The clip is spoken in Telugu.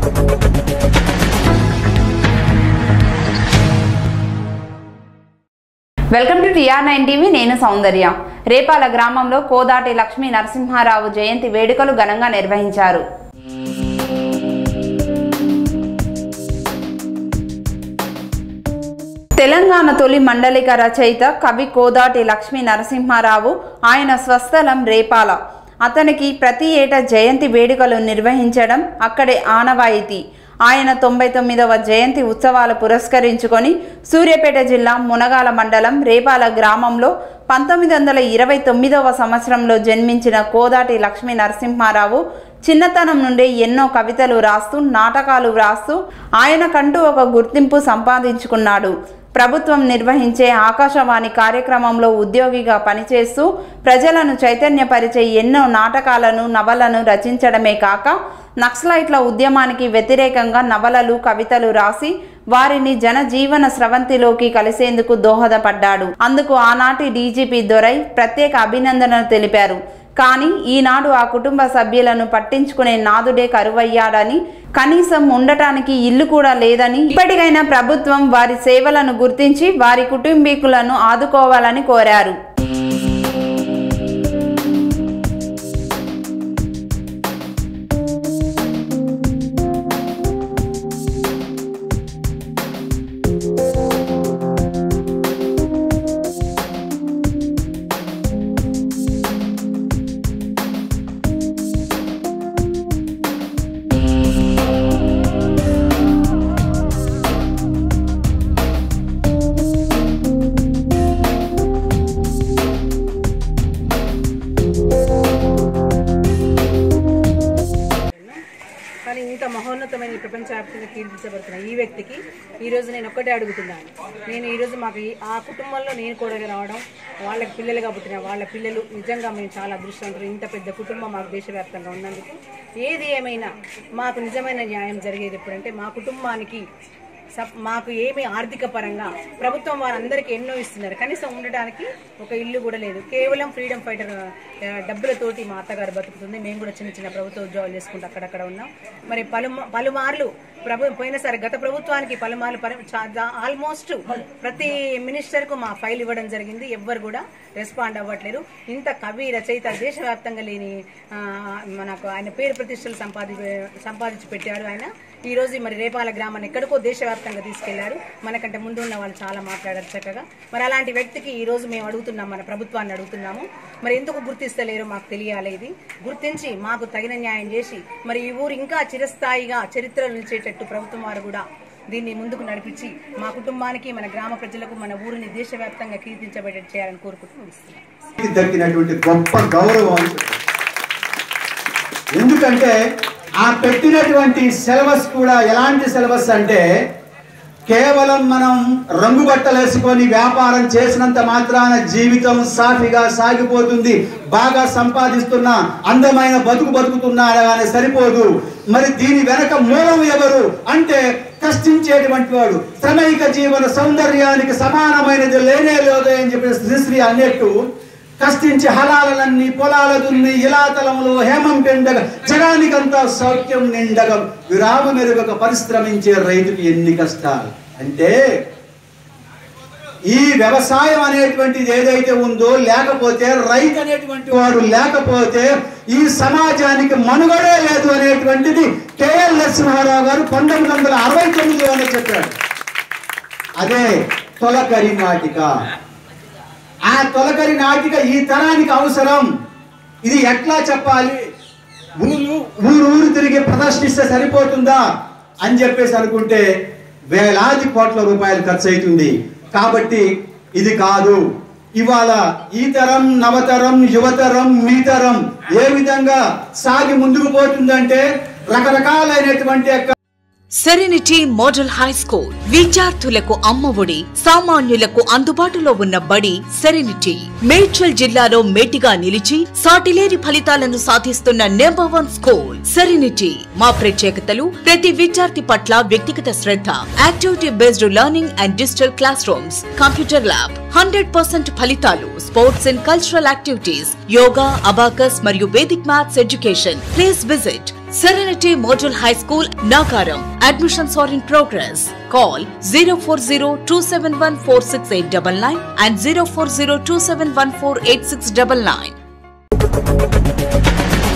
Welcome to TR nine TV నేను సౌందర్య రేపాల గ్రామంలో కోదాటి లక్ష్మీ నరసింహారావు జయంతి వేడుకలు ఘనంగా నిర్వహించారు తెలంగాణ తొలి మండలిక రచయిత కవి కోదాటి లక్ష్మీ నరసింహారావు ఆయన స్వస్థలం రేపాల అతనికి ప్రతి ఏటా జయంతి వేడుకలు నిర్వహించడం అక్కడే ఆనవాయితీ ఆయన తొంభై తొమ్మిదవ జయంతి ఉత్సవాలు పురస్కరించుకొని సూర్యాపేట జిల్లా మునగాల మండలం రేపాల గ్రామంలో పంతొమ్మిది వందల ఇరవై తొమ్మిదవ సంవత్సరంలో జన్మించిన కోదాటి లక్ష్మీ నరసింహారావు చిన్నతనం నుండి ఎన్నో కవితలు రాస్తూ నాటకాలు వ్రాస్తూ ఆయనకంటూ ఒక గుర్తింపు సంపాదించుకున్నాడు ప్రభుత్వం నిర్వహించే ఆకాశవాణి కార్యక్రమంలో ఉద్యోగిగా పనిచేస్తూ ప్రజలను చైతన్యపరిచే ఎన్నో నాటకాలను నవలను రచించడమే కాక నక్సలైట్ల ఉద్యమానికి వ్యతిరేకంగా నవలలు కవితలు రాసి వారిని జనజీవన స్రవంతిలోకి కలిసేందుకు దోహదపడ్డాడు అందుకు ఆనాటి డీజీపీ దొరై ప్రత్యేక అభినందనలు తెలిపారు కానీ ఈనాడు ఆ కుటుంబ సభ్యులను పట్టించుకునే నాదుడే కరువయ్యాడని కనీసం ఉండటానికి ఇల్లు కూడా లేదని ఇప్పటికైనా ప్రభుత్వం వారి సేవలను గుర్తించి వారి కుటుంబీకులను ఆదుకోవాలని కోరారు కానీ ఇంత మహోన్నతమైన ఈ ప్రపంచవ్యాప్తంగా కీర్తించబడుతున్న ఈ వ్యక్తికి ఈరోజు నేను ఒక్కటే అడుగుతున్నాను నేను ఈరోజు మాకు ఈ- ఆ కుటుంబంలో నేను కూడా రావడం వాళ్ళకి పిల్లలుగా పుట్టిన వాళ్ళ పిల్లలు నిజంగా మేము చాలా అదృష్టవంతులు ఇంత పెద్ద కుటుంబం మాకు దేశవ్యాప్తంగా ఉన్నందుకు ఏది ఏమైనా మాకు నిజమైన న్యాయం జరిగేది ఎప్పుడంటే మా కుటుంబానికి సప్- మాకు ఏమి ఆర్థిక పరంగా ప్రభుత్వం వారందరికీ ఎన్నో ఇస్తున్నారు కనీసం ఉండడానికి ఒక ఇల్లు కూడా లేదు కేవలం ఫ్రీడమ్ ఫైటర్ ఆ, డబ్బులతోటి మా అత్తగారు బతుకుతుంది మేము కూడా చిన్న చిన్న ప్రభుత్వ ఉద్యోగాలు చేసుకుంటూ అక్కడక్కడ ఉన్నాం మరి పలు పలుమార్లు ప్రభు పోయినసారి గత ప్రభుత్వానికి పలుమార్లు ఆల్మోస్ట్ ప్రతి మినిస్టర్ కు మా ఫైల్ ఇవ్వడం జరిగింది ఎవ్వరు కూడా రెస్పాండ్ అవ్వట్లేదు ఇంత కవి రచయిత దేశవ్యాప్తంగా లేని ఆ, మనకు ఆయన పేరు ప్రతిష్టలు సంపాది సంపాదించి పెట్టాడు ఆయన ఈ రోజు మరి రేపాల గ్రామాన్ని ఎక్కడికో దేశవ్యాప్తంగా తీసుకెళ్లారు మనకంటే ముందు ఉన్న వాళ్ళు చాలా మాట్లాడారు చక్కగా మరి అలాంటి వ్యక్తికి ఈ రోజు మేము అడుగుతున్నాం మన ప్రభుత్వాన్ని అడుగుతున్నాము మరి ఎందుకు గుర్తిస్తలేరో మాకు తెలియాలి ఇది గుర్తించి మాకు తగిన న్యాయం చేసి మరి ఈ ఊరు ఇంకా చిరస్థాయిగా చరిత్ర నిలిచేటట్టు ప్రభుత్వం వారు కూడా దీన్ని ముందుకు నడిపించి మా కుటుంబానికి మన గ్రామ ప్రజలకు మన ఊరిని దేశవ్యాప్తంగా కీర్తించబడేట్టు చేయాలని కోరుకుంటూ ముగిస్తున్నాం దక్కినటువంటి గొప్ప గౌరవం అని చెప్పారు. ఎందుకంటే ఆ పెట్టినటువంటి సిలబస్ కూడా ఎలాంటి సిలబస్ అంటే కేవలం మనం రంగు బట్టలు వేసుకొని వ్యాపారం చేసినంత మాత్రాన జీవితం సాఫీగా సాగిపోతుంది బాగా సంపాదిస్తున్న అందమైన బతుకు బతుకుతున్నారా కానీ సరిపోదు మరి దీని వెనక మూలం ఎవరు అంటే కష్టించేటువంటి వాడు శ్రమైక జీవన సౌందర్యానికి సమానమైనది లేనే లేదు అని చెప్పి శ్రీశ్రీ అన్నట్టు కష్టించి హలాలన్నీ పొలాల దున్ని ఇలాతలములు హేమం పెండగ జగానికంతా సౌఖ్యం నిండగ విరామ మెరుగక పరిశ్రమించే రైతుకి ఎన్ని కష్టాలు అంటే ఈ వ్యవసాయం అనేటువంటిది ఏదైతే ఉందో లేకపోతే రైతు అనేటువంటి వాడు లేకపోతే ఈ సమాజానికి మనుగడే లేదు అనేటువంటిది కేఎల్ నరసింహారావు గారు పంతొమ్మిది వందల అరవై తొమ్మిదిలోనే చెప్పాడు అదే తొలకరి నాటిక ఆ తొలకరి నాటిక ఈ తరానికి అవసరం ఇది ఎట్లా చెప్పాలి ఊరు ఊరు ఊరు తిరిగి ప్రదర్శిస్తే సరిపోతుందా అని చెప్పేసి అనుకుంటే వేలాది కోట్ల రూపాయలు ఖర్చు అవుతుంది కాబట్టి ఇది కాదు ఇవాళ ఈ తరం నవతరం యువతరం మీ తరం ఏ విధంగా సాగి ముందుకు పోతుందంటే రకరకాలైనటువంటి యొక్క సెరెనిటీ మోడల్ హై స్కూల్ విద్యార్థులకు అమ్మఒడి సామాన్యులకు అందుబాటులో ఉన్న బడి సెరెనిటీ మేడ్చల్ జిల్లాలో మేటిగా నిలిచి సాటిలేని ఫలితాలను సాధిస్తున్న నెంబర్ వన్ స్కూల్ సెరెనిటీ మా ప్రత్యేకతలు ప్రతి విద్యార్థి పట్ల వ్యక్తిగత శ్రద్ధ activity based learning and digital classrooms computer lab hundred percent ఫలితాలు sports and cultural activities yoga abacus మరియు vedic maths education please visit Serenity Model High School, Nagaram. Admissions are in progress. Call 040-271-46899 and 040-271-48699.